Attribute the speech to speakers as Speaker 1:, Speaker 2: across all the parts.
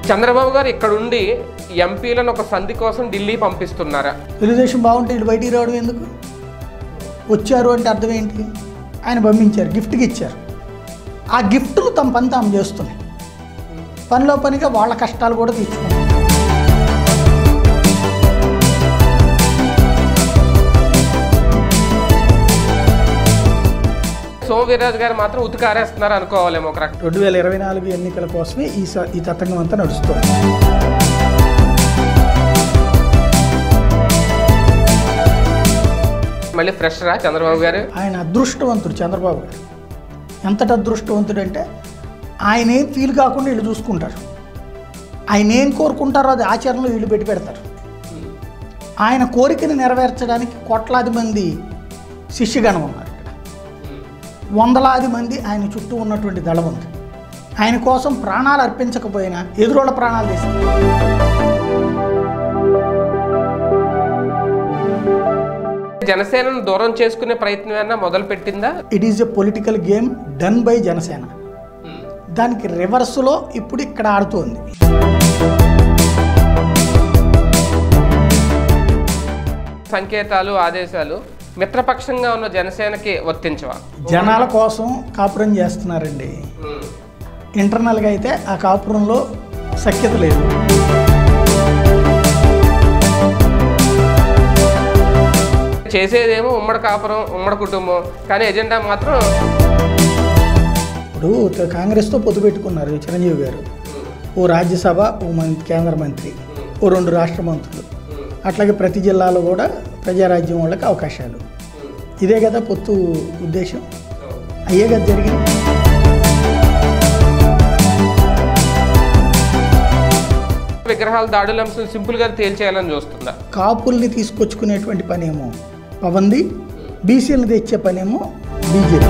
Speaker 1: చంద్రబాబు గారు ఇక్కడ ఉండి ఎంపీలను ఒక సంధి కోసం ఢిల్లీ పంపిస్తున్నారా
Speaker 2: తెలుగుదేశం బాగుంటే వీళ్ళు బయటికి రావడం ఎందుకు వచ్చారు అంటే అర్థం ఏంటి ఆయన పంపించారు గిఫ్ట్కి ఇచ్చారు ఆ గిఫ్ట్లు తమ పని తాము చేస్తున్నాయి పనిలో పనిగా వాళ్ళ కష్టాలు కూడా తీర్చుకుంటారు
Speaker 1: సోమ వీర్రాజు గారు మాత్రం ఉతికారేస్తున్నారు అనుకోవాలేమో ఒక రకం
Speaker 2: రెండు వేల ఇరవై నాలుగు ఎన్నికల కోసమే ఈ స- ఈ తతంగం అంతా నడుస్తుంది
Speaker 1: మళ్ళీ ఫ్రెష్ రా చంద్రబాబు గారు
Speaker 2: ఆయన అదృష్టవంతుడు చంద్రబాబు గారు ఎంతటి అదృష్టవంతుడు అంటే ఆయన ఏం ఫీల్ కాకుండా వీళ్ళు చూసుకుంటారు ఆయన ఏం కోరుకుంటారో అది ఆచరణలో వీళ్ళు పెట్టి పెడతారు ఆయన కోరికను నెరవేర్చడానికి కోట్లాది మంది శిష్యగణం ఉన్నారు ఇక్కడ వందలాది మంది ఆయన చుట్టూ ఉన్నటువంటి దళం ఉంది ఆయన కోసం ప్రాణాలు అర్పించకపోయినా ఎదురోళ్ళ ప్రాణాలు తీస్తారు
Speaker 1: జనసేనను దూరం చేసుకునే ప్రయత్నం ఏమన్నా మొదలు పెట్టిందా
Speaker 2: it is a political game done by Janasena దానికి రివర్స్లో ఇప్పుడు ఇక్కడ ఆడుతోంది
Speaker 1: సంకేతాలు ఆదేశాలు మిత్రపక్షంగా ఉన్న జనసేనకి వర్తించవా
Speaker 2: జనాల కోసం కాపురం చేస్తున్నారండి ఇంటర్నల్గా అయితే ఆ కాపురంలో సఖ్యత లేదు
Speaker 1: చేసేదేమో ఉమ్మడి కాపురం ఉమ్మడి కుటుంబం కానీ ఎజెండా మాత్రం
Speaker 2: ఇప్పుడు త- కాంగ్రెస్తో పొత్తు పెట్టుకున్నారు చిరంజీవి గారు ఓ రాజ్యసభ ఓ మం కేంద్ర మంత్రి ఓ రెండు రాష్ట్ర మంత్రులు అట్లాగే ప్రతి జిల్లాలో కూడా ప్రజారాజ్యం వాళ్ళకి అవకాశాలు ఇదే కదా పొత్తు ఉద్దేశం అయ్యే కదా జరిగింది
Speaker 1: విగ్రహాల దాడుల అంశం సింపుల్ గా తేల్చేయాలని చూస్తుందా
Speaker 2: కాపుల్ని తీసుకొచ్చుకునేటువంటి పనేమో పవంది బీసీలను తెచ్చే పనేమో BJP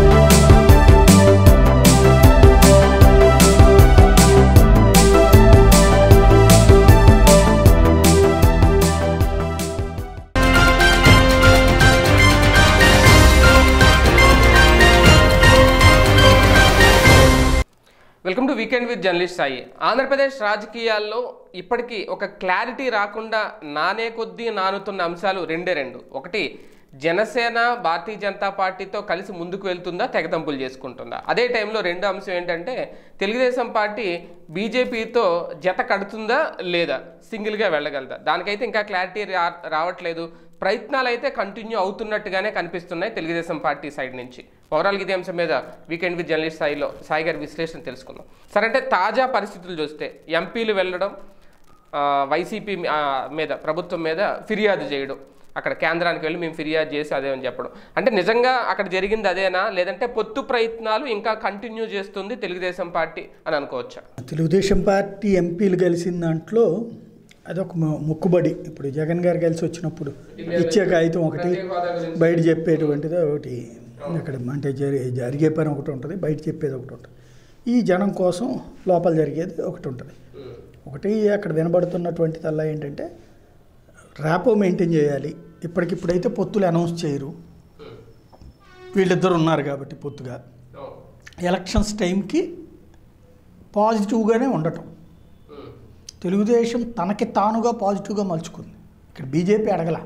Speaker 1: welcome to weekend with journalist Sai Andhra Pradesh రాజకీయాల్లో ఇప్పటికీ ఒక క్లారిటీ రాకుండా నానే కొద్దీ నానుతున్న అంశాలు రెండే రెండు ఒకటి జనసేన భారతీయ జనతా పార్టీతో కలిసి ముందుకు వెళ్తుందా తెగతంపులు చేసుకుంటుందా అదే టైంలో రెండో అంశం ఏంటంటే తెలుగుదేశం పార్టీ బీజేపీతో జత కడుతుందా లేదా సింగిల్గా వెళ్ళగలదా దానికైతే ఇంకా క్లారిటీ రా రావట్లేదు ప్రయత్నాలు అయితే కంటిన్యూ అవుతున్నట్టుగానే కనిపిస్తున్నాయి తెలుగుదేశం పార్టీ సైడ్ నుంచి ఓవరాల్గా ఇదే అంశం మీద వీకెండ్ విత్ జర్నలిస్ట్ స్థాయిలో సాయి గారి విశ్లేషణ తెలుసుకుందాం సరే అంటే తాజా పరిస్థితులు చూస్తే ఎంపీలు వెళ్ళడం ఆ, వైసీపీ మీ- ఆ, మీద ప్రభుత్వం మీద ఫిర్యాదు చేయడం అక్కడ కేంద్రానికి వెళ్ళి మేము ఫిర్యాదు చేసి అదే అని చెప్పడం అంటే నిజంగా అక్కడ జరిగింది అదేనా లేదంటే పొత్తు ప్రయత్నాలు ఇంకా కంటిన్యూ చేస్తుంది తెలుగుదేశం పార్టీ అని అనుకోవచ్చా
Speaker 2: తెలుగుదేశం పార్టీ ఎంపీలు కలిసిన దాంట్లో అదొక మొ- మొక్కుబడి ఇప్పుడు జగన్ గారు కలిసి వచ్చినప్పుడు ఇచ్చే కాగితం ఒకటి బయట చెప్పేటువంటిది ఒకటి అక్కడ అంటే జరి జరిగే పని ఒకటి ఉంటుంది బయట చెప్పేది ఒకటి ఉంటుంది ఈ జనం కోసం లోపల జరిగేది ఒకటి ఉంటుంది ఒకటి అక్కడ వినబడుతున్నటువంటి తల్లా ఏంటంటే ర్యాపో మెయింటైన్ చేయాలి ఇప్పటికిప్పుడైతే పొత్తులు అనౌన్స్ చేయరు వీళ్ళిద్దరు ఉన్నారు కాబట్టి పొత్తుగా ఎలక్షన్స్ టైంకి పాజిటివ్గానే ఉండటం తెలుగుదేశం తనకి తానుగా పాజిటివ్గా మలుచుకుంది ఇక్కడ బీజేపీ అడగల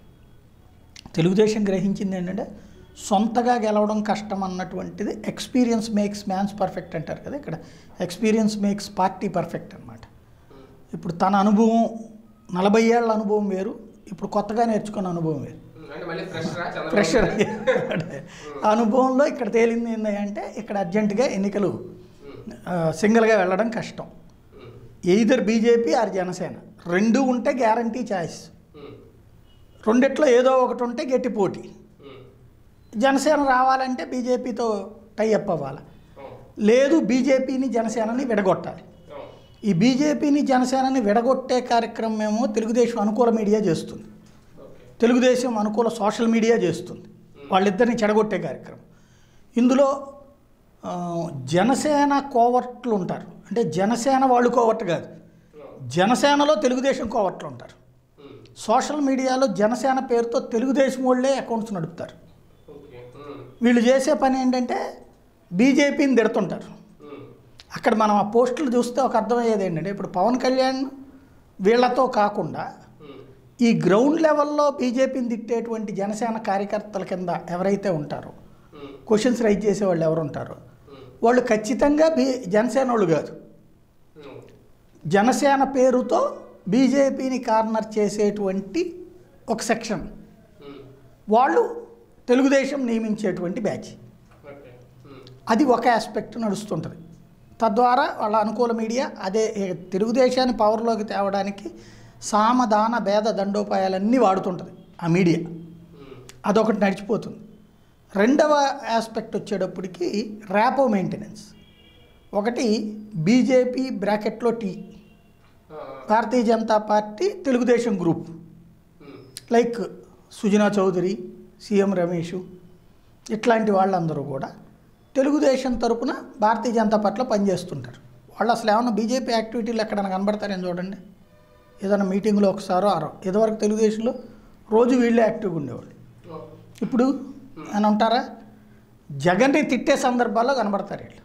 Speaker 2: తెలుగుదేశం గ్రహించింది ఏంటంటే సొంతగా గెలవడం కష్టం అన్నటువంటిది ఎక్స్పీరియన్స్ మేక్స్ మ్యాన్స్ పర్ఫెక్ట్ అంటారు కదా ఇక్కడ ఎక్స్పీరియన్స్ మేక్స్ పార్టీ పర్ఫెక్ట్ అనమాట ఇప్పుడు తన అనుభవం నలభై ఏళ్ళ అనుభవం వేరు ఇప్పుడు కొత్తగా నేర్చుకున్న అనుభవం వేరు ప్రెషర్ ఆ అనుభవంలో ఇక్కడ తేలింది ఏంటంటే ఇక్కడ అర్జెంటుగా ఎన్నికలు ఆ, సింగిల్గా వెళ్ళడం కష్టం ఎయిదర్ బీజేపీ ఆర్ జనసేన రెండు ఉంటే గ్యారంటీ ఛాయిస్ రెండిట్లో ఏదో ఒకటి ఉంటే గట్టి పోటీ జనసేన రావాలంటే బీజేపీతో టైఅప్ అవ్వాలి లేదు బీజేపీని జనసేనని విడగొట్టాలి ఈ బీజేపీని జనసేనని విడగొట్టే కార్యక్రమం ఏమో తెలుగుదేశం అనుకూల మీడియా చేస్తుంది తెలుగుదేశం అనుకూల సోషల్ మీడియా చేస్తుంది వాళ్ళిద్దరిని చెడగొట్టే కార్యక్రమం ఇందులో ఆ, జనసేన కోవర్ట్లు ఉంటారు అంటే జనసేన వాళ్ళు కోవర్ట్ కాదు జనసేనలో తెలుగుదేశం కోవర్ట్లు ఉంటారు సోషల్ మీడియాలో జనసేన పేరుతో తెలుగుదేశం వాళ్ళే అకౌంట్స్ నడుపుతారు వీళ్ళు చేసే పని ఏంటంటే బీజేపీని తిడుతుంటారు అక్కడ మనం ఆ పోస్టులు చూస్తే ఒక అర్థమయ్యేది ఏంటంటే ఇప్పుడు పవన్ కళ్యాణ్ వీళ్ళతో కాకుండా ఈ గ్రౌండ్ లెవెల్లో బీజేపీని తిట్టేటువంటి జనసేన కార్యకర్తల కింద ఎవరైతే ఉంటారో క్వశ్చన్స్ రైజ్ చేసే వాళ్ళు ఎవరు ఉంటారో వాళ్ళు ఖచ్చితంగా బీ జనసేన వాళ్ళు కాదు జనసేన పేరుతో బీజేపీని కార్నర్ చేసేటువంటి ఒక సెక్షన్ వాళ్ళు తెలుగుదేశం నియమించేటువంటి బ్యాచ్ అది ఒక ఆస్పెక్ట్ నడుస్తుంటుంది తద్వారా వాళ్ళ అనుకూల మీడియా అదే ఏ తెలుగుదేశాన్ని పవర్లోకి తేవడానికి సామదాన భేద దండోపాయాలన్నీ వాడుతుంటుంది ఆ మీడియా అదొకటి నడిచిపోతుంది రెండవ ఆస్పెక్ట్ వచ్చేటప్పటికి ర్యాపో మెయింటెనెన్స్ ఒకటి బీజేపీ బ్రాకెట్లో T Bharatiya Janata Party Telugu Desam group like Sujana Chowdary CM Ramesh ఇట్లాంటి వాళ్ళందరూ కూడా తెలుగుదేశం తరపున భారతీయ జనతా పార్టీలో పనిచేస్తుంటారు వాళ్ళు అసలు ఏమన్నా బీజేపీ యాక్టివిటీలు ఎక్కడైనా కనబడతారని చూడండి ఏదైనా మీటింగ్లో ఒకసారో ఆరో ఇదివరకు తెలుగుదేశంలో రోజు వీళ్ళే యాక్టివ్గా ఉండేవాళ్ళు ఇప్పుడు అని ఉంటారా జగన్ని తిట్టే సందర్భాల్లో కనబడతారు వీళ్ళు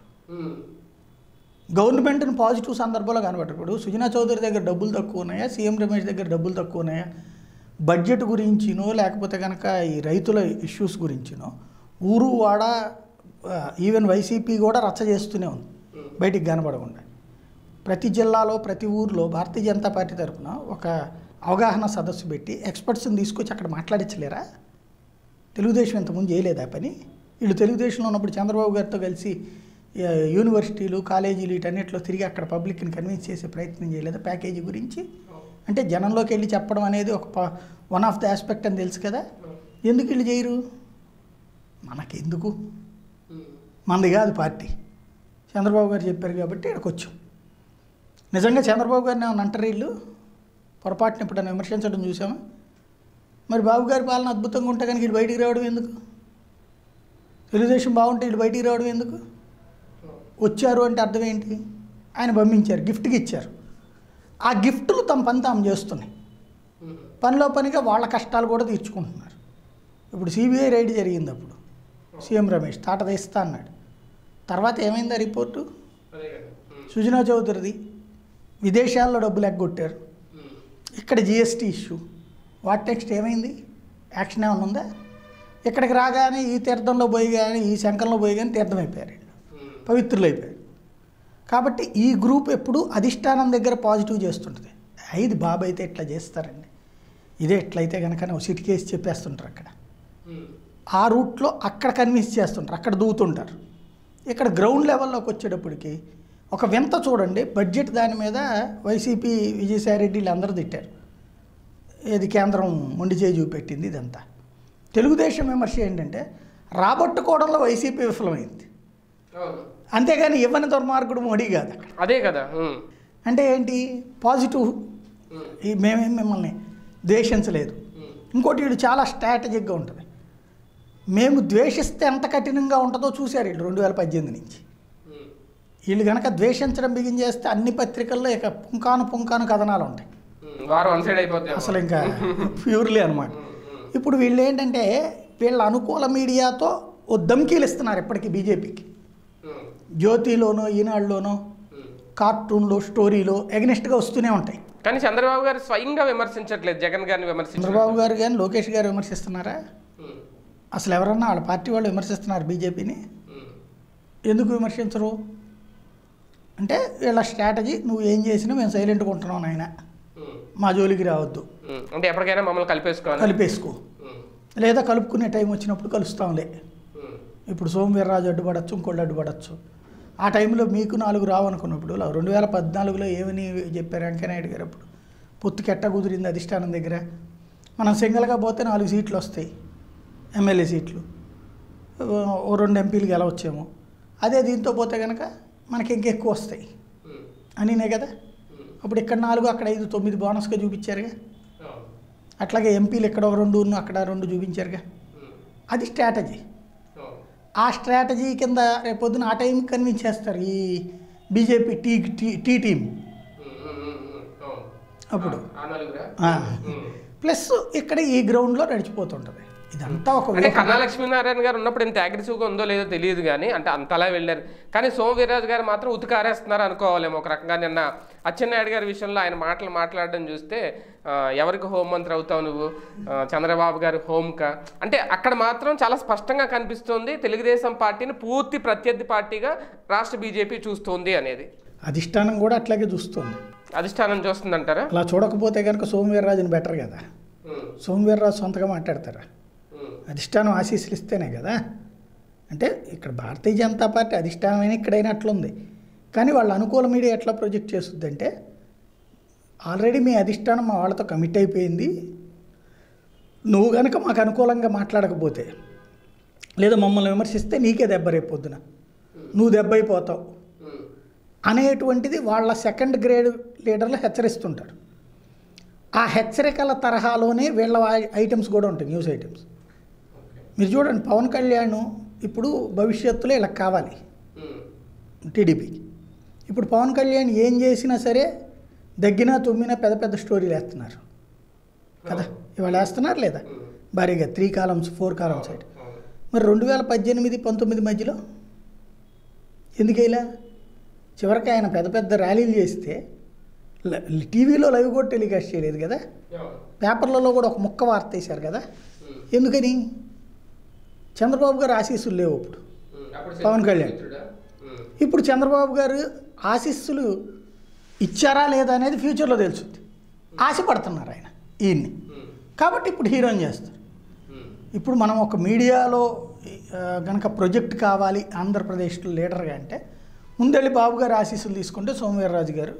Speaker 2: గవర్నమెంట్ని పాజిటివ్ సందర్భంలో కనబడరు ఇప్పుడు సుజనా చౌదరి దగ్గర డబ్బులు తక్కువ ఉన్నాయా సీఎం రమేష్ దగ్గర డబ్బులు తక్కువ ఉన్నాయా బడ్జెట్ గురించినో లేకపోతే కనుక ఈ రైతుల ఇష్యూస్ గురించినో ఊరు వాడ ఆ, ఈవెన్ వైసీపీ కూడా రచ్చ చేస్తూనే ఉంది బయటికి కనబడకుండా ప్రతి జిల్లాలో ప్రతి ఊర్లో భారతీయ జనతా పార్టీ తరఫున ఒక అవగాహన సదస్సు పెట్టి ఎక్స్పర్ట్స్ని తీసుకొచ్చి అక్కడ మాట్లాడించలేరా తెలుగుదేశం ఇంతకుముందు చేయలేదా పని వీళ్ళు తెలుగుదేశంలో ఉన్నప్పుడు చంద్రబాబు గారితో కలిసి ఆ, యూనివర్సిటీలు కాలేజీలు వీటన్నిటిలో తిరిగి అక్కడ పబ్లిక్ని కన్విన్స్ చేసే ప్రయత్నం చేయలేదా ప్యాకేజీ గురించి అంటే జనంలోకి వెళ్ళి చెప్పడం అనేది ఒక వన్ ఆఫ్ ద ఆస్పెక్ట్ అని తెలుసు కదా ఎందుకు వీళ్ళు చేయరు మనకెందుకు మనది కాదు పార్టీ చంద్రబాబు గారు చెప్పారు కాబట్టి ఇక్కడికి వచ్చాం నిజంగా చంద్రబాబు గారిని ఏమన్నా అంటారు వీళ్ళు పొరపాటున ఎప్పుడైనా విమర్శించడం చూసామా మరి బాబు గారి పాలన అద్భుతంగా ఉంటే కనుక వీళ్ళు బయటికి రావడం ఎందుకు తెలుగుదేశం బాగుంటే వీళ్ళు బయటికి రావడం ఎందుకు వచ్చారు అంటే అర్థం ఏంటి ఆయన పంపించారు గిఫ్ట్కి ఇచ్చారు ఆ గిఫ్ట్లు తమ పని తాము చేస్తున్నాయి పనిలో పనిగా వాళ్ళ కష్టాలు కూడా తీర్చుకుంటున్నారు ఇప్పుడు సిబిఐ రైడ్ జరిగింది అప్పుడు సీఎం రమేష్ తాట తీస్తా అన్నాడు తర్వాత ఏమైందా రిపోర్టు సుజనా చౌదరిది విదేశాల్లో డబ్బులు ఎగ్గొట్టారు ఇక్కడ జిఎస్టీ ఇష్యూ వాట్ నెక్స్ట్ ఏమైంది యాక్షన్ ఏమైనా ఉందా ఇక్కడికి రాగానే ఈ తీర్థంలో పోయి కానీ ఈ శంఖంలో పోయి కానీ తీర్థం అయిపోయారు వీళ్ళు. పవిత్రులు అయిపోయారు కాబట్టి ఈ గ్రూప్ ఎప్పుడు అధిష్టానం దగ్గర పాజిటివ్ చేస్తుంటుంది "ఆ, ఇది బాబు అయితే ఇట్లా చేస్తారండి ఇదే ఎట్లయితే కనుక సిటికేసి చెప్పేస్తుంటారు అక్కడ ఆ రూట్లో అక్కడ కన్విన్స్ చేస్తుంటారు అక్కడ దూతుంటారు ఇక్కడ గ్రౌండ్ లెవెల్లోకి వచ్చేటప్పటికి ఒక వింత చూడండి బడ్జెట్ దాని మీద వైసీపీ విజయసాయిరెడ్డి వీళ్ళందరూ తిట్టారు ఏది కేంద్రం మొండి చేయి చూపెట్టింది ఇదంతా తెలుగుదేశం విమర్శ ఏంటంటే రాబట్టుకోవడంలో వైసీపీ విఫలమైంది అంతేగాని ఇవ్వని దుర్మార్గుడు మోడీ కాదు అక్కడ
Speaker 1: అదే కదా ఉమ్.
Speaker 2: అంటే ఏంటి పాజిటివ్ ఈ మేమేం మిమ్మల్ని ద్వేషించలేదు ఇంకోటి వీడు చాలా స్ట్రాటజిక్గా ఉంటుంది మేము ద్వేషిస్తే ఎంత కఠినంగా ఉంటుందో చూశారు వీళ్ళు రెండు వేల పద్దెనిమిది నుంచి వీళ్ళు కనుక ద్వేషించడం బిగిన్ చేస్తే అన్ని పత్రికల్లో ఇక పుంకాను పుంకాను కథనాలు ఉంటాయి
Speaker 1: ఉమ్. వారు వన్ సైడ్ అయిపోతుంది
Speaker 2: అసలు ఇంకా ప్యూర్లీ అనమాట ఇప్పుడు వీళ్ళు ఏంటంటే వీళ్ళ అనుకూల మీడియాతో ఓ ధమ్కీలు ఇస్తున్నారు ఇప్పటికీ బీజేపీకి జ్యోతిలోనో ఈనాడులోనో కార్టూన్లో స్టోరీలో ఎగనెస్ట్గా వస్తూనే ఉంటాయి
Speaker 1: కానీ చంద్రబాబు గారు స్వయంగా విమర్శించట్లేదు జగన్ గారిని విమర్శించారు
Speaker 2: చంద్రబాబు గారు కానీ లోకేష్ గారు విమర్శిస్తున్నారా అసలు ఎవరన్నా వాళ్ళ పార్టీ వాళ్ళు విమర్శిస్తున్నారు బీజేపీని ఎందుకు విమర్శించరు అంటే వీళ్ళ స్ట్రాటజీ నువ్వు ఏం చేసినా మేము సైలెంట్గా ఉంటున్నాం నాయన మా జోలికి రావద్దు
Speaker 1: అంటే ఎప్పటికైనా మమ్మల్ని కలిపేసుకోవాలి
Speaker 2: కలిపేసుకో లేదా కలుపుకునే టైం వచ్చినప్పుడు కలుస్తాంలే ఇప్పుడు సోమవీర్రాజు అడ్డుపడచ్చు ఇంకోళ్ళు అడ్డుపడచ్చు ఆ టైంలో మీకు నాలుగు రావు అనుకున్నప్పుడు రెండు వేల పద్నాలుగులో ఏమని చెప్పారు వెంకయ్యనాయుడు గారు అప్పుడు పొత్తుకి ఎట్ట కుదిరింది అధిష్టానం దగ్గర మనం సింగల్గా పోతే నాలుగు సీట్లు వస్తాయి ఎమ్మెల్యే సీట్లు ఓ రెండు ఎంపీలు గెలవచ్చేమో అదే దీంతో పోతే కనుక మనకి ఇంకెక్కువ వస్తాయి అనినే కదా అప్పుడు ఇక్కడ నాలుగు అక్కడ ఐదు తొమ్మిది బోనస్గా చూపించారుగా అట్లాగే ఎంపీలు ఇక్కడ ఒక రెండు ఉన్న అక్కడ రెండు చూపించారుగా అది స్ట్రాటజీ ఆ స్ట్రాటజీ కింద రేపొద్దున ఆ టైం కన్విన్స్ చేస్తారు ఈ BJP T T T team అప్పుడు ఆ. ప్లస్ ఇక్కడ ఈ గ్రౌండ్లో నడిచిపోతుంటుంది ఇదంతా ఒక
Speaker 1: అంటే
Speaker 2: ఊహ.
Speaker 1: కన్నా లక్ష్మీనారాయణ గారు ఉన్నప్పుడు ఎంత అగ్రెసివ్గా ఉందో లేదో తెలియదు కానీ అంటే అంతలా వెళ్ళారు కానీ సోమ వీర్రాజు గారు మాత్రం ఉతికారేస్తున్నారు అనుకోవాలేమో ఒక రకంగా నిన్న అచ్చెన్నాయుడు గారి విషయంలో ఆయన మాటలు మాట్లాడడం చూస్తే ఆ, ఎవరికి హోంమంత్రి అవుతావు నువ్వు ఆ, చంద్రబాబు గారు హోంకా అంటే అక్కడ మాత్రం చాలా స్పష్టంగా కనిపిస్తుంది తెలుగుదేశం పార్టీని పూర్తి ప్రత్యర్థి పార్టీగా రాష్ట్ర బీజేపీ చూస్తుంది అనేది
Speaker 2: అధిష్టానం కూడా అట్లాగే చూస్తుంది
Speaker 1: అధిష్టానం చూస్తుందంటారా
Speaker 2: అలా చూడకపోతే కనుక సోమవీర్రాజుని బెటర్ కదా
Speaker 1: ఉమ్,
Speaker 2: సోమవీర్రాజు సొంతగా మాట్లాడతారా
Speaker 1: ఉమ్,
Speaker 2: అధిష్టానం ఆశీస్సులు ఇస్తేనే కదా అంటే ఇక్కడ భారతీయ జనతా పార్టీ అధిష్టానమైన ఇక్కడైనా అట్లుంది కానీ వాళ్ళ అనుకూల మీడియా ఎట్లా ప్రొజెక్ట్ చేస్తుంది అంటే ఆల్రెడీ మీ అధిష్టానం మా వాళ్ళతో కమిట్ అయిపోయింది నువ్వు కనుక మాకు అనుకూలంగా మాట్లాడకపోతే లేదా మమ్మల్ని విమర్శిస్తే నీకే దెబ్బ రేపు పొద్దున నువ్వు దెబ్బ అయిపోతావు
Speaker 1: ఉమ్,
Speaker 2: అనేటువంటిది వాళ్ళ సెకండ్ గ్రేడ్ లీడర్లు హెచ్చరిస్తుంటారు ఆ హెచ్చరికల తరహాలోనే వీళ్ళ ఐటమ్స్ కూడా ఉంటాయి న్యూస్ ఐటమ్స్ మీరు చూడండి పవన్ కళ్యాణ్ ఇప్పుడు భవిష్యత్తులో ఇలా కావాలి
Speaker 1: ఉమ్,
Speaker 2: టీడీపీకి ఇప్పుడు పవన్ కళ్యాణ్ ఏం చేసినా సరే దగ్గినా తుమ్మినా పెద్ద పెద్ద స్టోరీలు వేస్తున్నారు కదా ఇవాళ వేస్తున్నారు లేదా
Speaker 1: ఉమ్,
Speaker 2: భారీగా త్రీ కాలమ్స్ ఫోర్ కాలమ్స్ అయితే
Speaker 1: అవును.
Speaker 2: మరి రెండు వేల పద్దెనిమిది పంతొమ్మిది మధ్యలో ఎందుకు ఇలా చివరికి ఆయన పెద్ద పెద్ద ర్యాలీలు చేస్తే ల- టీవీలో లైవ్ కూడా టెలికాస్ట్ చేయలేదు కదా
Speaker 1: అవును.
Speaker 2: పేపర్లలో కూడా ఒక ముక్క వార్త వేశారు కదా
Speaker 1: ఉమ్,
Speaker 2: ఎందుకని చంద్రబాబు గారు ఆశీస్సులు లేవు ఇప్పుడు
Speaker 1: ఉమ్, అప్పుడు
Speaker 2: పవన్ కళ్యాణ్.
Speaker 1: మిత్రుడా? ఉమ్,
Speaker 2: ఇప్పుడు చంద్రబాబు గారు ఆశీస్సులు ఇచ్చారా లేదా అనేది ఫ్యూచర్లో తెలుస్తుంది ఆశపడుతున్నారు ఆయన ఈయన్ని
Speaker 1: ఉమ్,
Speaker 2: కాబట్టి ఇప్పుడు హీరోయిన్ చేస్తారు
Speaker 1: ఉమ్,
Speaker 2: ఇప్పుడు మనం ఒక మీడియాలో కనుక ప్రొజెక్ట్ కావాలి ఆంధ్రప్రదేశ్లో లీడర్గా అంటే ముందెళ్ళి బాబు గారు ఆశీస్సులు తీసుకుంటే సోమవీర్రాజు గారు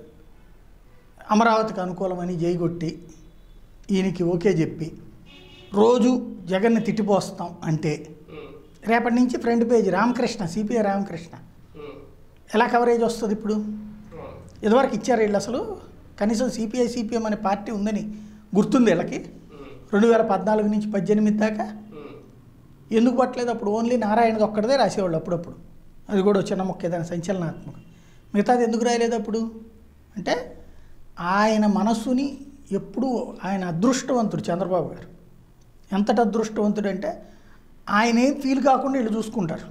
Speaker 2: అమరావతికి అనుకూలమని జైగొట్టి ఈయనకి ఓకే చెప్పి రోజు జగన్ని తిట్టిపోస్తాం అంటే
Speaker 1: ఉమ్,
Speaker 2: రేపటి నుంచి front page Ramakrishna CPI Ramakrishna
Speaker 1: um,
Speaker 2: ఎలా కవరేజ్ వస్తుంది ఇప్పుడు
Speaker 1: అవును.
Speaker 2: ఇదివరకు ఇచ్చారు వీళ్ళు అసలు కనీసం సిపిఐ సిపిఎం అనే పార్టీ ఉందని గుర్తుంది వీళ్ళకి
Speaker 1: ఉమ్,
Speaker 2: రెండు వేల పద్నాలుగు నుంచి పద్దెనిమిది దాకా
Speaker 1: ఉమ్,
Speaker 2: ఎందుకు పట్టలేదు అప్పుడు ఓన్లీ నారాయణది ఒక్కడదే రాసేవాళ్ళు అప్పుడప్పుడు అది కూడా ఒక చిన్న మొక్క ఏదైనా సంచలనాత్మకం మిగతాది ఎందుకు రాయలేదు అప్పుడు అంటే ఆయన మనస్సుని ఎప్పుడూ ఆయన అదృష్టవంతుడు చంద్రబాబు గారు ఎంతటి అదృష్టవంతుడు అంటే ఆయన ఏం ఫీల్ కాకుండా వీళ్ళు చూసుకుంటారు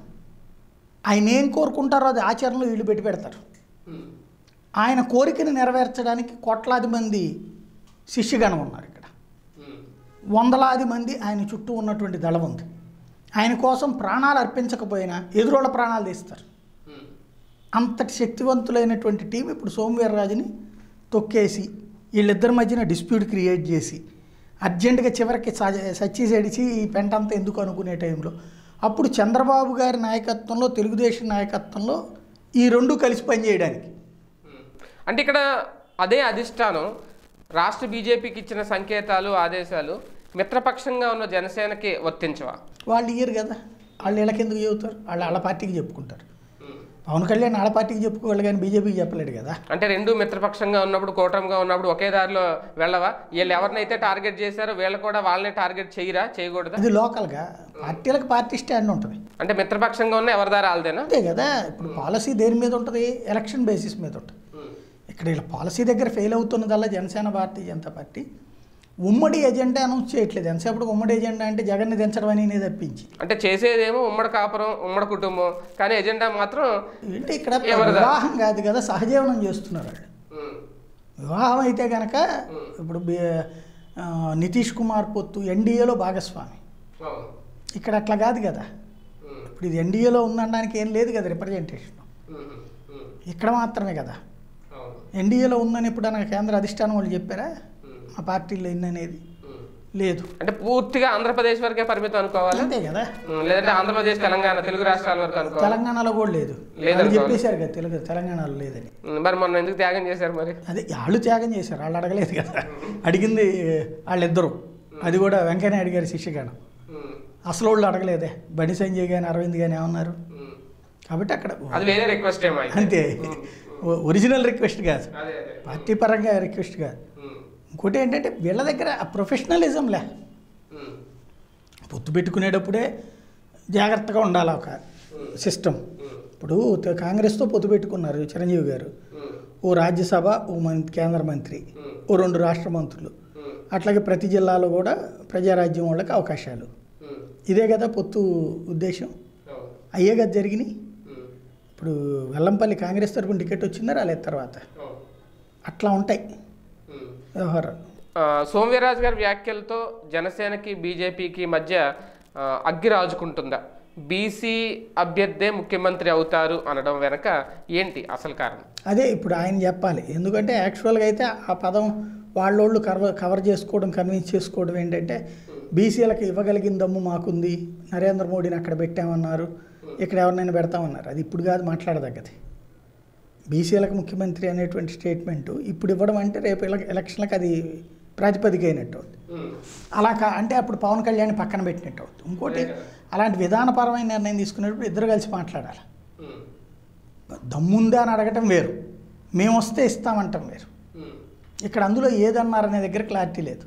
Speaker 2: ఆయన ఏం కోరుకుంటారో అది ఆచరణలో వీళ్ళు పెట్టి పెడతారు
Speaker 1: ఉమ్,
Speaker 2: ఆయన కోరికను నెరవేర్చడానికి కోట్లాది మంది శిష్యగణం ఉన్నారు ఇక్కడ
Speaker 1: ఉమ్,
Speaker 2: వందలాది మంది ఆయన చుట్టూ ఉన్నటువంటి దళం ఉంది ఆయన కోసం ప్రాణాలు అర్పించకపోయినా ఎదురోళ్ళ ప్రాణాలు తీస్తారు
Speaker 1: ఉమ్,
Speaker 2: అంతటి శక్తివంతులైనటువంటి టీం ఇప్పుడు సోమవీర్రాజుని తొక్కేసి వీళ్ళిద్దరి మధ్యన డిస్ప్యూట్ క్రియేట్ చేసి అర్జెంటుగా చివరికి స- సచ్చి చెడిచి ఈ పెంట అంతా ఎందుకు అనుకునే టైంలో అప్పుడు చంద్రబాబు గారి నాయకత్వంలో తెలుగుదేశం నాయకత్వంలో ఈ రెండు కలిసి పనిచేయడానికి
Speaker 1: ఉమ్. అంటే ఇక్కడ అదే అధిష్టానం రాష్ట్ర బీజేపీకి ఇచ్చిన సంకేతాలు ఆదేశాలు మిత్రపక్షంగా ఉన్న జనసేనకి వర్తించవా
Speaker 2: వాళ్ళు ఇయ్యరు కదా వాళ్ళు వీళ్ళకెందుకు చెబుతారు వాళ్ళు వాళ్ళ పార్టీకి చెప్పుకుంటారు
Speaker 1: ఉమ్.
Speaker 2: పవన్ కళ్యాణ్ వాళ్ళ పార్టీకి చెప్పుకోవాలి కానీ బీజేపీకి చెప్పలేడు కదా
Speaker 1: అంటే రెండు మిత్రపక్షంగా ఉన్నప్పుడు కూటమిగా ఉన్నప్పుడు ఒకే దారిలో వెళ్ళవా వీళ్ళు ఎవరినైతే టార్గెట్ చేశారో వీళ్ళు కూడా వాళ్ళని టార్గెట్ చేయరా చేయకూడదా
Speaker 2: అది లోకల్గా పార్టీలకు పార్టీ స్టాండ్ ఉంటుంది
Speaker 1: అంటే మిత్రపక్షంగా ఉన్న ఎవరి దారి వాళ్ళదేనా
Speaker 2: అంతే కదా ఇప్పుడు పాలసీ దేని మీద ఉంటుంది ఎలక్షన్ బేసిస్ మీద ఉంటుంది ఇక్కడ వీళ్ళ పాలసీ దగ్గర ఫెయిల్ అవుతున్నదల్లా జనసేన భారతీయ జనతా పార్టీ ఉమ్మడి ఎజెండా అనౌన్స్ చేయట్లేదు ఎంతసేపటికి ఉమ్మడి ఎజెండా అంటే జగన్ని దించడం అని తప్పించి
Speaker 1: అంటే చేసేదేమో ఉమ్మడి కాపురం ఉమ్మడి కుటుంబం కానీ ఎజెండా మాత్రం
Speaker 2: ఏంటి ఇక్కడ
Speaker 1: ఎవరిదా?
Speaker 2: వివాహం కాదు కదా సహజీవనం చేస్తున్నారు వాళ్ళు
Speaker 1: ఉమ్,
Speaker 2: వివాహం అయితే కనుక ఇప్పుడు బి- ఆ, నితీష్ కుమార్ పొత్తు ఎన్డీఏలో భాగస్వామి
Speaker 1: అవును.
Speaker 2: ఇక్కడ అట్లా కాదు కదా
Speaker 1: ఉమ్,
Speaker 2: ఇప్పుడు ఇది ఎన్డీఏలో ఉందనడానికి ఏం లేదు కదా రిప్రజెంటేషన్
Speaker 1: ఉమ్, ఉమ్,
Speaker 2: ఇక్కడ మాత్రమే కదా
Speaker 1: అవును.
Speaker 2: ఎన్డీఏలో ఉందని ఎప్పుడైనా కేంద్ర అధిష్టానం వాళ్ళు చెప్పారా
Speaker 1: ఉమ్,
Speaker 2: మా పార్టీలో ఎన్ని అనేది
Speaker 1: ఉమ్.
Speaker 2: లేదు
Speaker 1: అంటే పూర్తిగా ఆంధ్రప్రదేశ్ వరకే పరిమితం అనుకోవాలా
Speaker 2: అంతే కదా
Speaker 1: ఉమ్, లేదంటే ఆంధ్రప్రదేశ్ తెలంగాణ తెలుగు రాష్ట్రాల వరకు అనుకోవాలి
Speaker 2: తెలంగాణలో కూడా లేదు
Speaker 1: లేదనుకోవాలి.
Speaker 2: వాళ్ళు చెప్పేశారు కదా తెలుగు తెలంగాణలో లేదని
Speaker 1: మరి మొన్న ఎందుకు త్యాగం చేశారు మరి
Speaker 2: అదే వాళ్ళు త్యాగం చేశారు వాళ్ళు అడగలేదు కదా అడిగింది వాళ్ళిద్దరు అది కూడా వెంకయ్యనాయుడు గారి శిష్యగానం
Speaker 1: ఉమ్,
Speaker 2: అసలు వాళ్ళు అడగలేదే బండి సంజయ్ కానీ అరవింద్ కానీ ఏమన్నారు
Speaker 1: ఉమ్.
Speaker 2: కాబట్టి అక్కడ
Speaker 1: అది వేరే రిక్వెస్ట్ ఏమో అయితే.
Speaker 2: అంతే ఒ- ఒరిజినల్ రిక్వెస్ట్ కాదు
Speaker 1: అదే అదే
Speaker 2: పార్టీ పరంగా రిక్వెస్ట్ కాదు
Speaker 1: ఉమ్,
Speaker 2: ఇంకోటి ఏంటంటే వీళ్ళ దగ్గర ఆ ప్రొఫెషనలిజంలే
Speaker 1: ఉమ్,
Speaker 2: పొత్తు పెట్టుకునేటప్పుడే జాగ్రత్తగా ఉండాలి ఒక సిస్టమ్
Speaker 1: ఉమ్,
Speaker 2: ఇప్పుడు త- కాంగ్రెస్తో పొత్తు పెట్టుకున్నారు చిరంజీవి గారు
Speaker 1: ఉమ్,
Speaker 2: ఓ రాజ్యసభ ఓ మం- కేంద్ర మంత్రి
Speaker 1: ఉమ్,
Speaker 2: ఓ రెండు రాష్ట్ర మంత్రులు
Speaker 1: ఉమ్,
Speaker 2: అట్లాగే ప్రతి జిల్లాలో కూడా ప్రజారాజ్యం వాళ్ళకి అవకాశాలు
Speaker 1: ఉమ్,
Speaker 2: ఇదే కదా పొత్తు ఉద్దేశం అయ్యే కదా జరిగినాయి ఇప్పుడు వెల్లంపల్లి కాంగ్రెస్ తరపున టికెట్ వచ్చిందా రాలేదు తర్వాత అట్లా ఉంటాయి వ్యవహారాలు
Speaker 1: ఆ, సోమవీర్రాజు గారి వ్యాఖ్యలతో జనసేనకి బీజేపీకి మధ్య ఆ, అగ్గి రాజుకుంటుందా బీసీ అభ్యర్థే ముఖ్యమంత్రి అవుతారు అనడం వెనక ఏంటి అసలు కారణం
Speaker 2: అదే ఇప్పుడు ఆయన చెప్పాలి ఎందుకంటే యాక్చువల్గా అయితే ఆ పదం వాళ్ళోళ్ళు కవర్ కవర్ చేసుకోవడం కన్విన్స్ చేసుకోవడం ఏంటంటే బీసీలకు ఇవ్వగలిగిన దమ్ము మాకుంది నరేంద్ర మోడీని అక్కడ పెట్టామన్నారు ఇక్కడ ఎవరినైనా పెడతామన్నారు అది ఇప్పుడు కాదు మాట్లాడదగ్గది బీసీలకు ముఖ్యమంత్రి అనేటువంటి స్టేట్మెంటు ఇప్పుడు ఇవ్వడం అంటే రేపు ఎల- ఎలక్షన్లకు అది ప్రాతిపదిక అయినట్టు అవుతుంది అలా కా అంటే అప్పుడు పవన్ కళ్యాణ్ పక్కన పెట్టినట్టు అవుతుంది ఇంకోటి అలాంటి విధానపరమైన నిర్ణయం తీసుకునేటప్పుడు ఇద్దరు కలిసి మాట్లాడాలి దమ్ముందా అని అడగటం వేరు మేము వస్తే ఇస్తామంటాం వేరు ఇక్కడ అందులో ఏదన్నారనే దగ్గర క్లారిటీ లేదు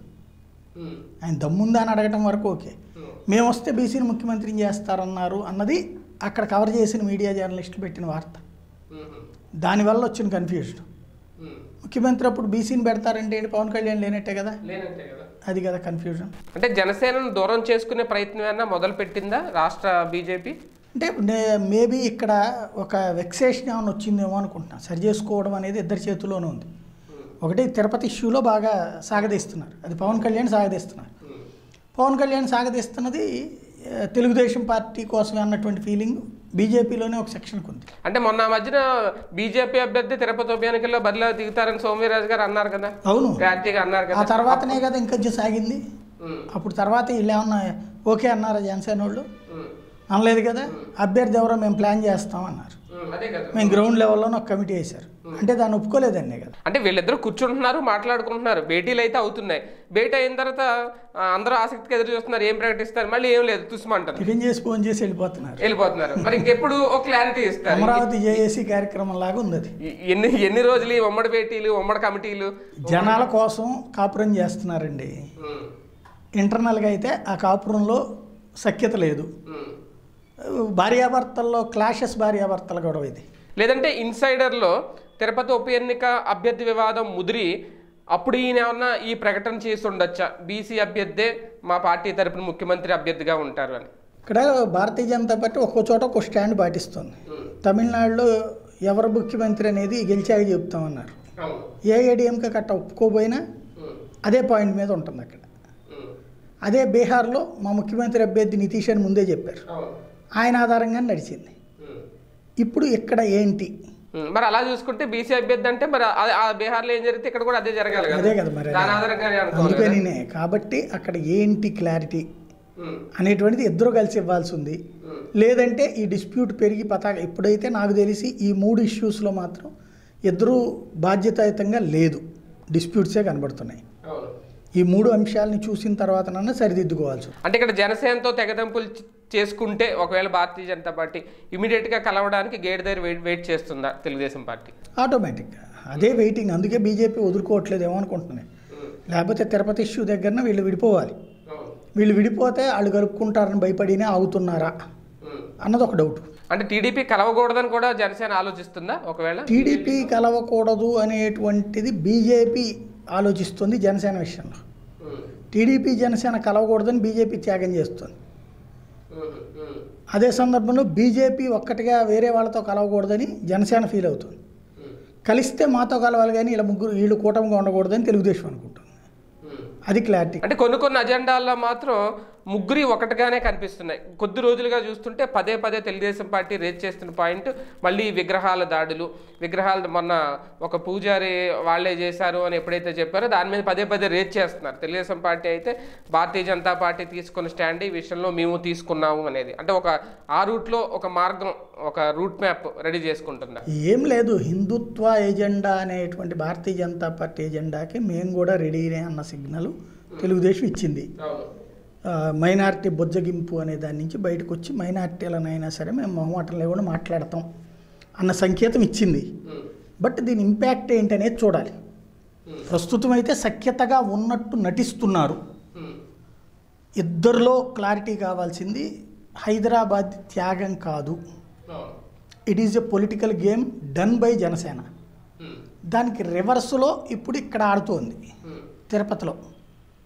Speaker 2: ఆయన దమ్ముందా అని అడగటం వరకు ఓకే మేము వస్తే బీసీని ముఖ్యమంత్రిని చేస్తారన్నారు అన్నది అక్కడ కవర్ చేసిన మీడియా జర్నలిస్టులు పెట్టిన వార్త దానివల్ల వచ్చిన కన్ఫ్యూజన్ ముఖ్యమంత్రి అప్పుడు బీసీని పెడతారంటే ఏంటి పవన్ కళ్యాణ్ లేనట్టే కదా
Speaker 1: లేనంటే కదా
Speaker 2: అది కదా కన్ఫ్యూజన్
Speaker 1: అంటే జనసేనను దూరం చేసుకునే ప్రయత్నం ఏమన్నా మొదలు పెట్టిందా రాష్ట్ర బీజేపీ
Speaker 2: అంటే మేబీ ఇక్కడ ఒక వెక్సేషన్ ఏమైనా వచ్చిందేమో అనుకుంటున్నాను సరి చేసుకోవడం అనేది ఇద్దరి చేతుల్లోనే ఉంది ఒకటి తిరుపతి ఇష్యూలో బాగా సాగదీస్తున్నారు అది పవన్ కళ్యాణ్ సాగదీస్తున్నారు పవన్ కళ్యాణ్ సాగదీస్తున్నది ఆ, తెలుగుదేశం పార్టీ కోసమే అన్నటువంటి ఫీలింగ్ బీజేపీలోనే ఒక సెక్షన్కి ఉంది
Speaker 1: అంటే మొన్న ఆ మధ్యన బీజేపీ అభ్యర్థి తిరుపతి ఉప ఎన్నికల్లో బరిలో దిగుతారని సోమవీర్రాజు గారు అన్నారు కదా
Speaker 2: అవును
Speaker 1: క్లారిటీగా అన్నారు
Speaker 2: ఆ
Speaker 1: కదా
Speaker 2: తర్వాతనే కదా ఇంకొంచెం సాగింది
Speaker 1: ఉమ్,
Speaker 2: అప్పుడు తర్వాత వీళ్ళు ఏమన్నా ఓకే అన్నారా జనసేన వాళ్ళు
Speaker 1: ఉమ్,
Speaker 2: అనలేదు కదా అభ్యర్థి ఎవరో మేము ప్లాన్ చేస్తాం అన్నారు
Speaker 1: ఉమ్, అదే కదా
Speaker 2: మేము గ్రౌండ్ లెవెల్లోనే ఒక కమిటీ వేశారు అంటే దాన్ని ఒప్పుకోలేదండి కదా
Speaker 1: అంటే వీళ్ళిద్దరు కూర్చుంటున్నారు మాట్లాడుకుంటున్నారు భేటీలు అయితే అవుతున్నాయి భేటీ అయిన తర్వాత ఆ, అందరూ ఆసక్తిగా ఎదురు చూస్తున్నారు ఏం ప్రకటిస్తారు మళ్ళీ ఏం లేదు తుస్మంటారు
Speaker 2: టిఫిన్ చేసి ఫోన్ చేసి వెళ్ళిపోతున్నారు
Speaker 1: వెళ్ళిపోతున్నారు మరి ఇంకెప్పుడు ఒక క్లారిటీ ఇస్తారు
Speaker 2: అమరావతి జేఏసీ కార్యక్రమం లాగా ఉంది అది
Speaker 1: ఎ- ఎన్ని ఎన్ని రోజులు ఈ ఉమ్మడి భేటీలు ఉమ్మడి కమిటీలు
Speaker 2: జనాల కోసం కాపురం చేస్తున్నారండి
Speaker 1: ఉమ్,
Speaker 2: ఇంటర్నల్గా అయితే ఆ కాపురంలో సఖ్యత లేదు
Speaker 1: ఉమ్.
Speaker 2: భార్యాభర్తల్లో క్లాషెస్ భార్యాభర్తల గొడవ ఇది
Speaker 1: లేదంటే ఇన్సైడర్లో తిరుపతి ఉప ఎన్నిక అభ్యర్థి వివాదం ముదిరి అప్పుడు ఈయన ఏమన్నా ఈ ప్రకటన చేసి ఉండొచ్చా బీసీ అభ్యర్థే మా పార్టీ తరపున ముఖ్యమంత్రి అభ్యర్థిగా ఉంటారు అని
Speaker 2: ఇక్కడ భారతీయ జనతా పార్టీ ఒక్కో చోట ఒక్కో స్టాండ్ పాటిస్తుంది తమిళనాడులో ఎవరు ముఖ్యమంత్రి అనేది గెలిచాక చెప్తామన్నారు ఏఐడిఎంకే కట్ట ఒప్పుకోపోయినా అదే పాయింట్ మీద ఉంటుంది అక్కడ అదే బీహార్లో మా ముఖ్యమంత్రి అభ్యర్థి నితీష్ అని ముందే చెప్పారు ఆయన ఆధారంగా నడిచింది ఇప్పుడు ఇక్కడ ఏంటి
Speaker 1: ఉమ్, మరి అలా చూసుకుంటే బీసీ అభ్యర్థి అంటే మరి ఆ- ఆ బీహార్లో ఏం జరిగితే ఇక్కడ కూడా అదే జరగాలి కదా
Speaker 2: అదే కదా మరి
Speaker 1: దాని ఆధారంగానే అనుకోవాలి కదా.
Speaker 2: అందుకనినే కాబట్టి అక్కడ ఏంటి క్లారిటీ
Speaker 1: ఉమ్,
Speaker 2: అనేటువంటిది ఇద్దరు కలిసి ఇవ్వాల్సి ఉంది
Speaker 1: ఉమ్,
Speaker 2: లేదంటే ఈ డిస్ప్యూట్ పెరిగి పతాక ఇప్పుడైతే నాకు తెలిసి ఈ మూడు ఇష్యూస్లో మాత్రం ఇద్దరూ బాధ్యతాయుతంగా లేదు డిస్ప్యూట్సే కనబడుతున్నాయి
Speaker 1: అవును
Speaker 2: ఈ మూడు అంశాలని చూసిన తర్వాతనన్నా సరిదిద్దుకోవాల్సి ఉంది.
Speaker 1: అంటే ఇక్కడ జనసేనతో తెగదెంపులు చ- చేసుకుంటే ఒకవేళ భారతీయ జనతా పార్టీ ఇమీడియట్గా కలవడానికి గేట్ దగ్గర వెయిట్ వెయిట్ చేస్తుందా తెలుగుదేశం పార్టీ
Speaker 2: ఆటోమేటిక్గా అదే వెయిటింగ్ అందుకే బీజేపీ వదులుకోవట్లేదేమో అనుకుంటున్నాను లేకపోతే తిరుపతి ఇష్యూ దగ్గరన వీళ్ళు విడిపోవాలి వీళ్ళు విడిపోతే వాళ్ళు కలుపుకుంటారని భయపడినే ఆగుతున్నారా అన్నది ఒక డౌట్
Speaker 1: అంటే టీడీపీ కలవకూడదని కూడా జనసేన ఆలోచిస్తుందా ఒకవేళ
Speaker 2: టీడీపీ కలవకూడదు అనేటువంటిది బీజేపీ ఆలోచిస్తుంది జనసేన విషయంలో టీడీపీ జనసేన కలవకూడదని బీజేపీ త్యాగం చేస్తుంది అదే సందర్భంలో బీజేపీ ఒక్కటిగా వేరే వాళ్ళతో కలవకూడదని జనసేన ఫీల్ అవుతుంది కలిస్తే మాతో కలవాలి కానీ ఇలా ముగ్గురు వీళ్ళు కూటమిగా ఉండకూడదని తెలుగుదేశం అనుకుంటుంది అది క్లారిటీ
Speaker 1: అంటే కొన్ని కొన్ని అజెండాల్లో మాత్రం ముగ్గురి ఒకటిగానే కనిపిస్తున్నాయి కొద్ది రోజులుగా చూస్తుంటే పదే పదే తెలుగుదేశం పార్టీ రేజ్ చేస్తున్న పాయింట్ మళ్ళీ ఈ విగ్రహాల దాడులు విగ్రహాలు మొన్న ఒక పూజారి వాళ్ళే చేశారు అని ఎప్పుడైతే చెప్పారో దాని మీద పదే పదే రేజ్ చేస్తున్నారు తెలుగుదేశం పార్టీ అయితే భారతీయ జనతా పార్టీ తీసుకున్న స్టాండ్ ఈ విషయంలో మేము తీసుకున్నాము అనేది అంటే ఒక ఆ రూట్లో ఒక మార్గం ఒక రూట్ మ్యాప్ రెడీ చేసుకుంటుందా
Speaker 2: ఏం లేదు హిందుత్వ ఎజెండా అనేటువంటి భారతీయ జనతా పార్టీ ఎజెండాకి మేము కూడా రెడీనే అన్న సిగ్నల్ తెలుగుదేశం ఇచ్చింది
Speaker 1: అవును
Speaker 2: ఆ, మైనారిటీ బొజ్జగింపు అనే దాని నుంచి బయటకు వచ్చి మైనారిటీలనైనా సరే మేము మొహమాటం లేకుండా మాట్లాడతాం అన్న సంకేతం ఇచ్చింది బట్ దీని ఇంపాక్ట్ ఏంటనేది చూడాలి ప్రస్తుతం అయితే సఖ్యతగా ఉన్నట్టు నటిస్తున్నారు ఇద్దరిలో క్లారిటీ కావాల్సింది హైదరాబాద్ త్యాగం కాదు it is a political game done by Janasena దానికి రివర్స్లో ఇప్పుడు ఇక్కడ ఆడుతోంది తిరుపతిలో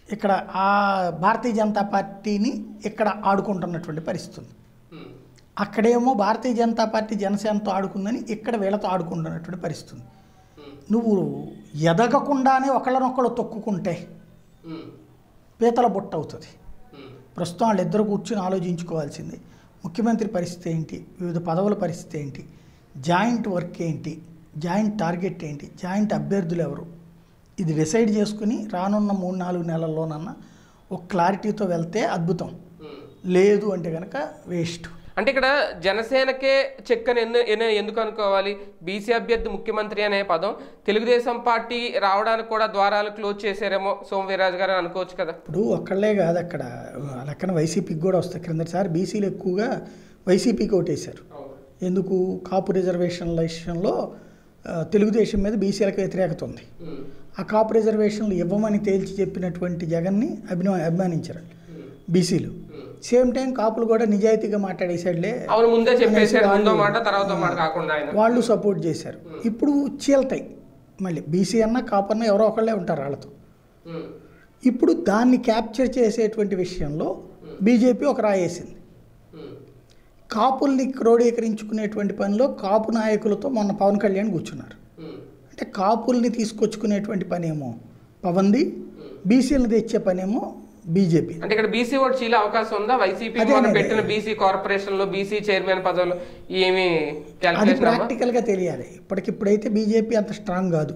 Speaker 2: ఇక్కడ ఆ భారతీయ జనతా పార్టీని ఇక్కడ ఆడుకుంటున్నటువంటి పరిస్థితి ఉంది
Speaker 1: ఉమ్,
Speaker 2: అక్కడేమో భారతీయ జనతా పార్టీ జనసేనతో ఆడుకుందని ఇక్కడ వీళ్ళతో ఆడుకుంటున్నటువంటి పరిస్థితి ఉంది
Speaker 1: ఉమ్,
Speaker 2: నువ్వు ఎదగకుండానే ఒకళ్ళనొక్కళ్ళు తొక్కుకుంటే
Speaker 1: ఉమ్,
Speaker 2: పీతల బుట్ట అవుతుంది
Speaker 1: ఉమ్,
Speaker 2: ప్రస్తుతం వాళ్ళిద్దరు కూర్చుని ఆలోచించుకోవాల్సింది ముఖ్యమంత్రి పరిస్థితి ఏంటి వివిధ పదవుల పరిస్థితి ఏంటి జాయింట్ వర్క్ ఏంటి జాయింట్ టార్గెట్ ఏంటి జాయింట్ అభ్యర్థులు ఎవరు ఇది డిసైడ్ చేసుకుని రానున్న మూడు నాలుగు నెలల్లోనన్నా ఒక క్లారిటీతో వెళ్తే అద్భుతం
Speaker 1: ఉమ్.
Speaker 2: లేదు అంటే కనుక వేస్ట్
Speaker 1: అంటే ఇక్కడ జనసేనకే చెక్ అని ఎందు- ఎన్న- ఎందుకు అనుకోవాలి బీసీ అభ్యర్థి ముఖ్యమంత్రి అనే పదం తెలుగుదేశం పార్టీ రావడానికి కూడా ద్వారాలు క్లోజ్ చేశారేమో సోమవీరాజు గారు అని అనుకోవచ్చు కదా
Speaker 2: ఇప్పుడు ఒక్కళ్ళే కాదు అక్కడ ఆ లెక్కన వైసీపీకి కూడా వస్తాయి క్రిందటిసారి బీసీలు ఎక్కువగా వైసీపీకి ఓటేశారు ఎందుకు కాపు రిజర్వేషన్ల విషయంలో ఆ, తెలుగుదేశం మీద బీసీలకు వ్యతిరేకత ఉంది
Speaker 1: ఉమ్,
Speaker 2: ఆ కాపు రిజర్వేషన్లు ఇవ్వమని తేల్చి చెప్పినటువంటి జగన్ని అభినవ అభిమానించారు
Speaker 1: ఉమ్,
Speaker 2: బీసీలు
Speaker 1: ఉమ్.
Speaker 2: సేమ్ టైం కాపులు కూడా నిజాయితీగా మాట్లాడేసాడులే
Speaker 1: అవును ముందే చెప్పేసాడు
Speaker 2: అనేసి
Speaker 1: ముందో
Speaker 2: వాళ్ళు-
Speaker 1: మాట తర్వాత మాట కాకుండా ఆయన
Speaker 2: వాళ్ళు సపోర్ట్ చేశారు ఇప్పుడు చీల్తాయి మళ్ళీ బీసీ అన్న కాపు అన్న ఎవరో ఒకళ్ళే ఉంటారు వాళ్ళతో
Speaker 1: ఉమ్,
Speaker 2: ఇప్పుడు దాన్ని క్యాప్చర్ చేసేటువంటి విషయంలో బీజేపీ ఒక రాయేసింది
Speaker 1: ఉమ్,
Speaker 2: కాపుల్ని క్రోడీకరించుకునేటువంటి పనిలో కాపు నాయకులతో మొన్న పవన్ కళ్యాణ్ కూర్చున్నారు
Speaker 1: ఉమ్,
Speaker 2: అంటే కాపుల్ని తీసుకొచ్చుకునేటువంటి పనేమో పవన్ది బీసీలను తెచ్చే పనేమో బీజేపీ
Speaker 1: అంటే ఇక్కడ బీసీ ఓట్ చీలే అవకాశం ఉందా వైసీపీ
Speaker 2: అదే
Speaker 1: మనం
Speaker 2: అనేది.
Speaker 1: పెట్టిన బీసీ కార్పొరేషన్ లో బీసీ చైర్మన్ పదవులు ఏమి
Speaker 2: అది
Speaker 1: క్యాల్కులేషన్
Speaker 2: ప్రాక్టికల్గా తెలియాలి ఇప్పటికిప్పుడైతే బీజేపీ అంత స్ట్రాంగ్ కాదు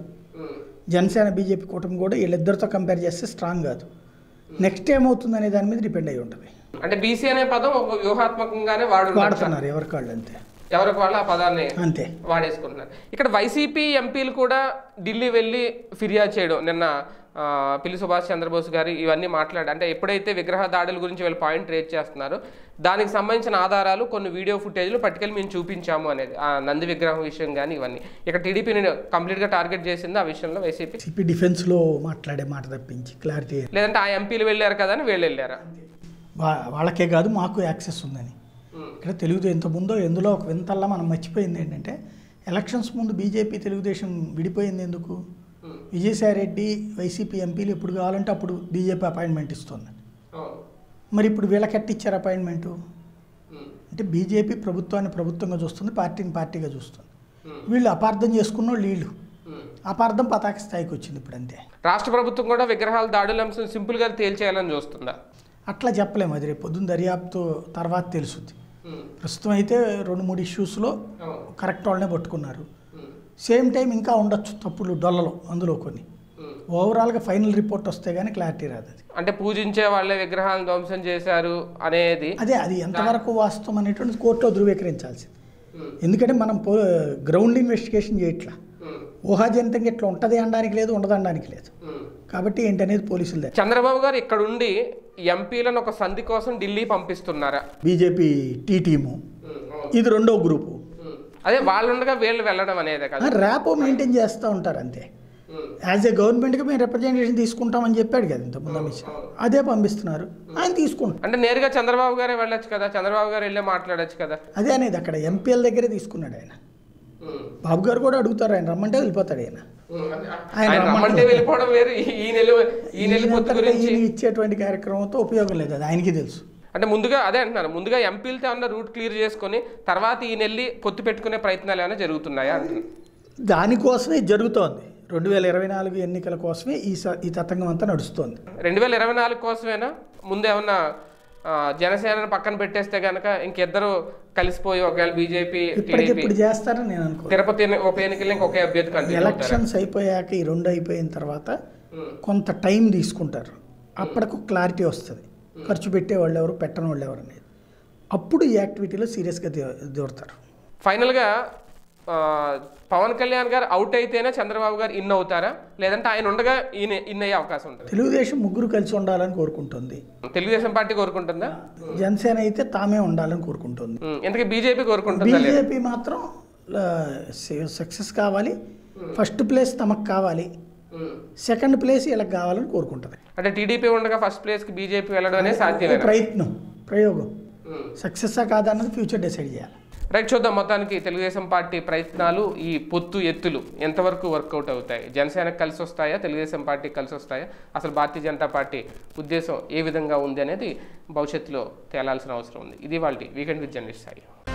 Speaker 2: జనసేన బీజేపీ కూటమి కూడా వీళ్ళిద్దరితో కంపేర్ చేస్తే స్ట్రాంగ్ కాదు నెక్స్ట్ ఏమవుతుంది అనే దాని మీద డిపెండ్ అయి ఉంటుంది
Speaker 1: అంటే బీసీ అనే పదం ఒక వ్యూహాత్మకంగానే వాడు
Speaker 2: వాడుతున్నారు ఎవరికి వాళ్ళు అంతే
Speaker 1: ఎవరికి వాళ్ళు ఆ పదాన్ని
Speaker 2: అంతే
Speaker 1: వాడేసుకుంటున్నారు ఇక్కడ వైసీపీ ఎంపీలు కూడా ఢిల్లీ వెళ్ళి ఫిర్యాదు చేయడం నిన్న ఆ, పిల్లి సుభాష్ చంద్రబోస్ గారు ఇవన్నీ మాట్లాడారు అంటే ఎప్పుడైతే విగ్రహ దాడుల గురించి వీళ్ళు పాయింట్ రేట్ చేస్తున్నారో దానికి సంబంధించిన ఆధారాలు కొన్ని వీడియో ఫుటేజ్లు పట్టుకెళ్ళి మేము చూపించాము అనేది ఆ నంది విగ్రహం విషయం కానీ ఇవన్నీ ఇక్కడ టీడీపీని కంప్లీట్గా టార్గెట్ చేసింది ఆ విషయంలో వైసీపీ
Speaker 2: సిపి డిఫెన్స్లో మాట్లాడే మాట తప్పించి క్లారిటీ
Speaker 1: లేదంటే ఆ ఎంపీలు వెళ్ళారు కదా అని వీళ్ళు వెళ్ళారా
Speaker 2: వా- వాళ్ళకే కాదు మాకు యాక్సెస్ ఉందని
Speaker 1: ఉమ్,
Speaker 2: ఇక్కడ తెలుగు ఇంతకుముందో ఎందులో ఒక వింతల్లా మనం మర్చిపోయింది ఏంటంటే ఎలక్షన్స్ ముందు బీజేపీ తెలుగుదేశం విడిపోయింది ఎందుకు
Speaker 1: ఉమ్,
Speaker 2: విజయసాయిరెడ్డి వైసీపీ ఎంపీలు ఎప్పుడు కావాలంటే అప్పుడు బీజేపీ అపాయింట్మెంట్ ఇస్తుంది
Speaker 1: అవును.
Speaker 2: మరి ఇప్పుడు వీళ్ళకి ఎట్టిచ్చారు అపాయింట్మెంటు
Speaker 1: ఉమ్,
Speaker 2: అంటే బీజేపీ ప్రభుత్వాన్ని ప్రభుత్వంగా చూస్తుంది పార్టీని పార్టీగా చూస్తుంది
Speaker 1: ఉమ్,
Speaker 2: వీళ్ళు అపార్థం చేసుకున్న వాళ్ళు వీళ్ళు
Speaker 1: ఉమ్.
Speaker 2: అపార్థం పతాక స్థాయికి వచ్చింది ఇప్పుడు అంతే
Speaker 1: రాష్ట్ర ప్రభుత్వం కూడా విగ్రహాల దాడుల అంశం సింపుల్గా తేల్చేయాలని చూస్తుందా
Speaker 2: అట్లా చెప్పలేము అది రేపు పొద్దున్న దర్యాప్తు తర్వాత తెలుసుద్ది
Speaker 1: ఉమ్,
Speaker 2: ప్రస్తుతం అయితే రెండు మూడు ఇష్యూస్లో
Speaker 1: అవును.
Speaker 2: కరెక్ట్ వాళ్ళనే పట్టుకున్నారు
Speaker 1: ఉమ్,
Speaker 2: సేమ్ టైం ఇంకా ఉండొచ్చు తప్పులు డొల్లలు అందులో కొన్ని
Speaker 1: ఉమ్.
Speaker 2: ఓవరాల్గా ఫైనల్ రిపోర్ట్ వస్తే కానీ క్లారిటీ రాదు అది
Speaker 1: అంటే పూజించే వాళ్ళే విగ్రహాలను ధ్వంసం చేశారు అనేది
Speaker 2: అదే అది ఎంతవరకు వాస్తవం అనేటువంటి కోర్టులో ధృవీకరించాల్సింది
Speaker 1: ఉమ్,
Speaker 2: ఎందుకంటే మనం పో గ్రౌండ్ ఇన్వెస్టిగేషన్ చేయట్లా
Speaker 1: ఉమ్,
Speaker 2: ఊహాజనితంగా ఇట్లా ఉంటుంది అనడానికి లేదు ఉండదనడానికి లేదు
Speaker 1: ఉమ్.
Speaker 2: కాబట్టి ఏంటనేది పోలీసుల దగ్గర
Speaker 1: చంద్రబాబు గారు ఇక్కడ ఉండి ఎంపీలను ఒక సంధి కోసం ఢిల్లీ పంపిస్తున్నారా
Speaker 2: బీజేపీ టీ టీము
Speaker 1: ఉమ్, అవును.
Speaker 2: ఇది రెండో గ్రూపు
Speaker 1: ఉమ్. అదే వాళ్ళు ఉండగా వీళ్ళు వెళ్ళడం అనేదే కదా
Speaker 2: ర్యాపో మెయింటైన్ చేస్తూ ఉంటారు అంతే
Speaker 1: ఉమ్,
Speaker 2: యాజ్ ఏ గవర్నమెంట్గా మేము రిప్రజెంటేషన్ తీసుకుంటామని చెప్పాడు కదా ఇంతకుముందు అమిత్ షా అదే పంపిస్తున్నారు ఆయన తీసుకుంటారు
Speaker 1: అంటే నేరుగా చంద్రబాబు గారే వెళ్ళొచ్చు కదా చంద్రబాబు గారు వెళ్ళే మాట్లాడొచ్చు కదా
Speaker 2: అదే అనేది అక్కడ ఎంపీఎల్ దగ్గరే తీసుకున్నాడు ఆయన
Speaker 1: ఉమ్,
Speaker 2: బాబు గారు కూడా అడుగుతారు ఆయన రమ్మంటే వెళ్ళిపోతాడు ఆయన
Speaker 1: ఉమ్.
Speaker 2: ఆయన
Speaker 1: ఆయన రమ్మంటే
Speaker 2: రమ్మంటే-
Speaker 1: వెళ్ళిపోవడం వేరు ఈ- ఈ నెల ఈ నెల పొత్తు
Speaker 2: ఈయనంతటా
Speaker 1: గురించి
Speaker 2: ఈయన ఇచ్చేటువంటి కార్యక్రమంతో ఉపయోగం లేదు అది ఆయనకి తెలుసు
Speaker 1: అంటే ముందుగా అదే అంటున్నాను ముందుగా ఎంపీలతో ఏమన్నా రూట్ క్లియర్ చేసుకొని తర్వాత ఈ నెల్లి పొత్తు పెట్టుకునే ప్రయత్నాలు ఏమైనా జరుగుతున్నాయా అంటున్నాను
Speaker 2: దానికోసమే ఇది జరుగుతోంది రెండు వేల ఇరవై నాలుగు ఎన్నికల కోసమే ఈ స ఈ తతంగం అంతా నడుస్తోంది
Speaker 1: రెండు వేల ఇరవై నాలుగు కోసమేనా ముందు ఏమన్నా ఆ, జనసేనను పక్కన పెట్టేస్తే కనుక ఇంకిద్దరు కలిసిపోయి ఒకవేళ బీజేపీ టీడీపీ
Speaker 2: ఇప్పటికిప్పుడు చేస్తారని నేను అనుకో
Speaker 1: తిరుపతి ఎన్ని- ఉప ఎన్నికలు ఇంకొకే అభ్యర్థి కంటిన్యూ అవుతారా?
Speaker 2: ఎలక్షన్స్ అయిపోయాక ఈ రెండు అయిపోయిన తర్వాత
Speaker 1: ఉమ్,
Speaker 2: కొంత టైం తీసుకుంటారు అప్పటికి క్లారిటీ వస్తుంది ఖర్చు పెట్టే వాళ్ళు ఎవరు పెట్టని వాళ్ళు ఎవరు అనేది అప్పుడు ఈ యాక్టివిటీలో సీరియస్గా దూరతారు
Speaker 1: ఫైనల్గా ఆ, పవన్ కళ్యాణ్ గారు అవుట్ అయితేనే చంద్రబాబు గారు ఇన్ అవుతారా లేదంటే ఆయన ఉండగా ఈయన ఇన్ అయ్యే అవకాశం ఉంటుంది
Speaker 2: తెలుగుదేశం ముగ్గురు కలిసి ఉండాలని కోరుకుంటుంది
Speaker 1: తెలుగుదేశం పార్టీ కోరుకుంటుందా
Speaker 2: జనసేన అయితే తామే ఉండాలని కోరుకుంటుంది
Speaker 1: ఉమ్, ఇంతకీ బీజేపీ కోరుకుంటుందా లేదా
Speaker 2: బీజేపీ మాత్రం సక్సెస్ కావాలి ఫస్ట్ ప్లేస్ తమకు కావాలి
Speaker 1: ఉమ్.
Speaker 2: సెకండ్ ప్లేస్ వీళ్ళకి కావాలని కోరుకుంటుంది
Speaker 1: అంటే టీడీపీ ఉండగా ఫస్ట్ ప్లేస్కి బీజేపీ వెళ్ళడం అనేది సాధ్యమేనా
Speaker 2: ప్రయత్నం ప్రయోగం
Speaker 1: ఉమ్.
Speaker 2: సక్సెస్సా కాదా అన్నది ఫ్యూచర్ డిసైడ్ చేయాలి
Speaker 1: రైట్ చూద్దాం మొత్తానికి తెలుగుదేశం పార్టీ ప్రయత్నాలు ఈ పొత్తు ఎత్తులు ఎంతవరకు వర్కౌట్ అవుతాయి జనసేనకు కలిసి వస్తాయా తెలుగుదేశం పార్టీ కలిసి వస్తాయా అసలు భారతీయ జనతా పార్టీ ఉద్దేశం ఏ విధంగా ఉంది అనేది భవిష్యత్తులో తేలాల్సిన అవసరం ఉంది ఇది వాళ్ళ వీకెండ్ విత్ జర్నలిస్ట్ సాయి